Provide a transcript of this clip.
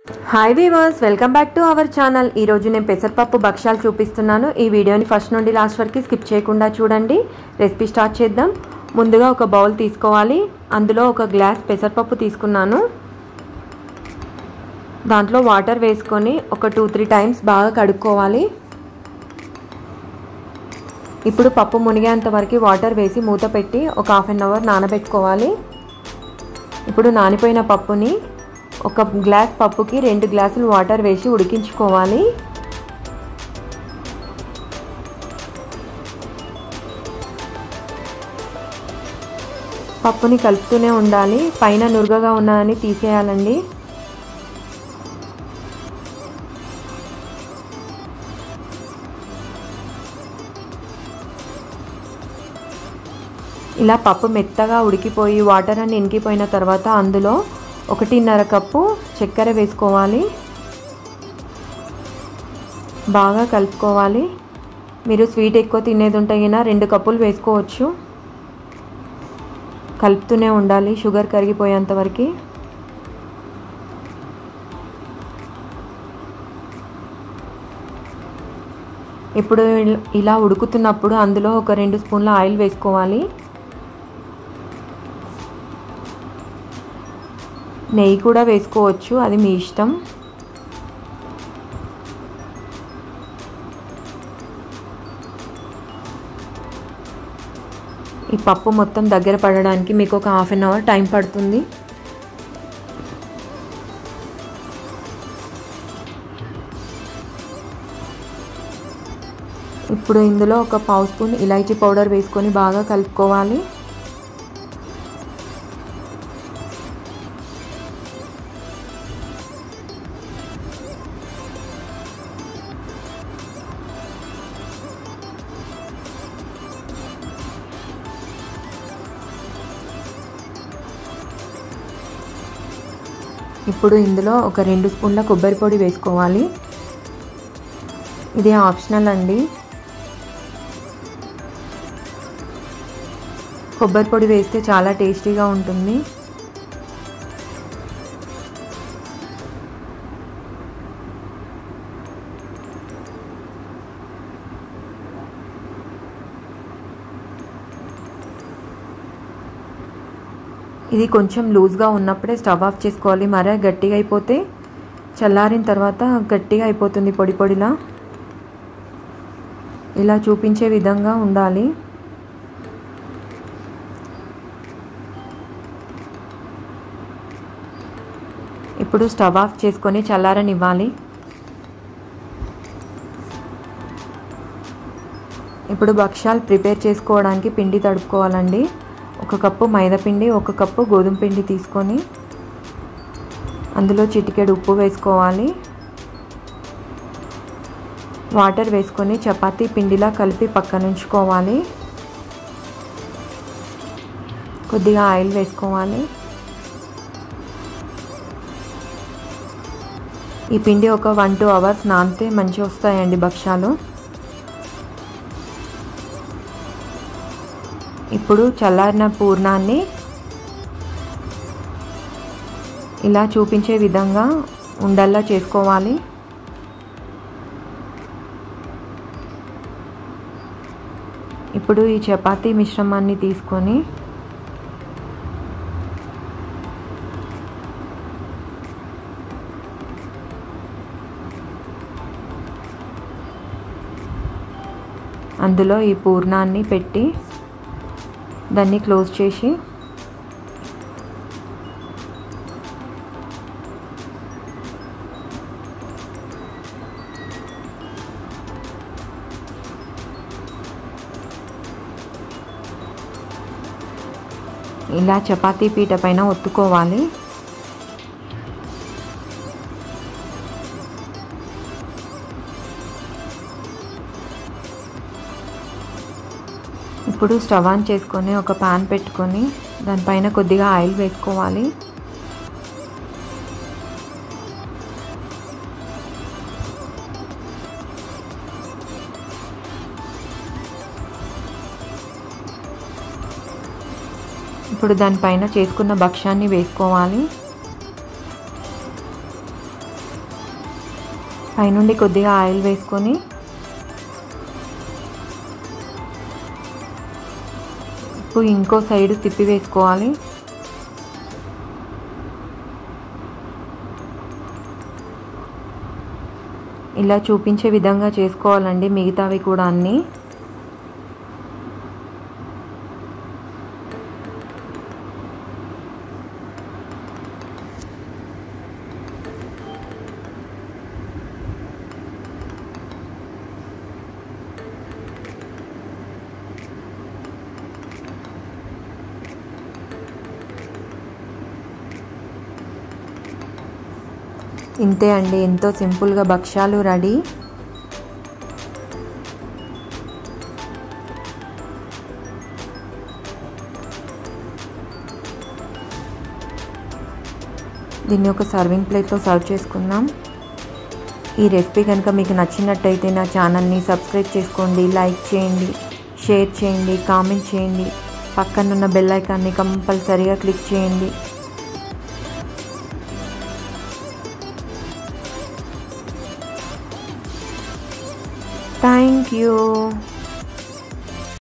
hi viewers welcome back to our channel ఈరోజు నేను పెసరపప్పు భక్ష్యాలు చూపిస్తున్నాను ఈ వీడియోని ఫస్ట్ నుండి లాస్ట్ వరకు స్కిప్ చేయకుండా చూడండి రెసిపీ స్టార్ట్ చేద్దాం ముందుగా ఒక బౌల్ తీసుకోవాలి అందులో ఒక గ్లాస్ పెసరపప్పు తీసుకున్నాను దాంట్లో వాటర్ వేసుకొని ఒక టూ త్రీ టైమ్స్ బాగా కడుక్కోవాలి ఇప్పుడు పప్పు మునిగేంత వరకు వాటర్ వేసి మూత పెట్టి ఒక హాఫ్ అన్ అవర్ నానబెట్టుకోవాలి ఇప్పుడు నానిపోయిన పప్పుని ఒక గ్లాస్ పప్పుకి రెండు గ్లాసులు వాటర్ వేసి ఉడికించుకోవాలి పప్పుని కలుపుతూనే ఉండాలి పైన నురుగగా ఉన్నదని తీసేయాలండి ఇలా పప్పు మెత్తగా ఉడికిపోయి వాటర్ అని ఇంకిపోయిన తర్వాత అందులో ఒకటిన్నర కప్పు చక్కెర వేసుకోవాలి బాగా కలుపుకోవాలి మీరు స్వీట్ ఎక్కువ తినేది ఉంటే రెండు కప్పులు వేసుకోవచ్చు కలుపుతూనే ఉండాలి షుగర్ కరిగిపోయేంత వరకు ఇప్పుడు ఇలా ఉడుకుతున్నప్పుడు అందులో ఒక రెండు స్పూన్ల ఆయిల్ వేసుకోవాలి నెయ్యి కూడా వేసుకోవచ్చు అది మీ ఇష్టం ఈ పప్పు మొత్తం దగ్గర పడడానికి మీకు ఒక హాఫ్ అన్ అవర్ టైం పడుతుంది ఇప్పుడు ఇందులో ఒక పావు స్పూన్ ఇలాచీ పౌడర్ వేసుకొని బాగా కలుపుకోవాలి ఇప్పుడు ఇందులో ఒక రెండు స్పూన్ల కొబ్బరి పొడి వేసుకోవాలి ఇది ఆప్షనల్ అండి కొబ్బరి పొడి వేస్తే చాలా టేస్టీగా ఉంటుంది ఇది కొంచెం లూజ్గా ఉన్నప్పుడే స్టవ్ ఆఫ్ చేసుకోవాలి మరే గట్టిగా అయిపోతే చల్లారిన తర్వాత గట్టిగా అయిపోతుంది పొడి పొడిలా ఇలా చూపించే విధంగా ఉండాలి ఇప్పుడు స్టవ్ ఆఫ్ చేసుకొని చల్లారనివ్వాలి ఇప్పుడు భక్ష్యాలు ప్రిపేర్ చేసుకోవడానికి పిండి తడుపుకోవాలండి ఒక కప్పు మైదా పిండి ఒక కప్పు గోధుమ పిండి తీసుకొని అందులో చిటికెడు ఉప్పు వేసుకోవాలి వాటర్ వేసుకొని చపాతీ పిండిలా కలిపి పక్కన ఉంచుకోవాలి కొద్దిగా ఆయిల్ వేసుకోవాలి ఈ పిండి ఒక వన్ టూ అవర్స్ నానితే మంచిగా వస్తాయండి భక్ష్యాలు ఇప్పుడు చల్లారిన పూర్ణాన్ని ఇలా చూపించే విధంగా ఉండల్లా చేసుకోవాలి ఇప్పుడు ఈ చపాతీ మిశ్రమాన్ని తీసుకొని అందులో ఈ పూర్ణాన్ని పెట్టి దాన్ని క్లోజ్ చేసి ఇలా చపాతీ పీట పైన ఒత్తుకోవాలి ఇప్పుడు స్టవ్ ఆన్ చేసుకొని ఒక పాన్ పెట్టుకొని దానిపైన కొద్దిగా ఆయిల్ వేసుకోవాలి ఇప్పుడు దానిపైన చేసుకున్న భక్ష్యాన్ని వేసుకోవాలి పైనుండి కొద్దిగా ఆయిల్ వేసుకొని ఇప్పుడు ఇంకో సైడ్ తిప్పి వేసుకోవాలి ఇలా చూపించే విధంగా చేసుకోవాలండి మిగతావి కూడా అన్నీ ఇంతే అండి ఎంతో సింపుల్గా భక్ష్యాలు రెడీ దీన్ని ఒక సర్వింగ్ ప్లేట్లో సర్వ్ చేసుకుందాం ఈ రెసిపీ కనుక మీకు నచ్చినట్టయితే నా ఛానల్ని సబ్స్క్రైబ్ చేసుకోండి లైక్ చేయండి షేర్ చేయండి కామెంట్ చేయండి పక్కనున్న బెల్ ఐకాన్ని కంపల్సరీగా క్లిక్ చేయండి థ్యాంక్ యూ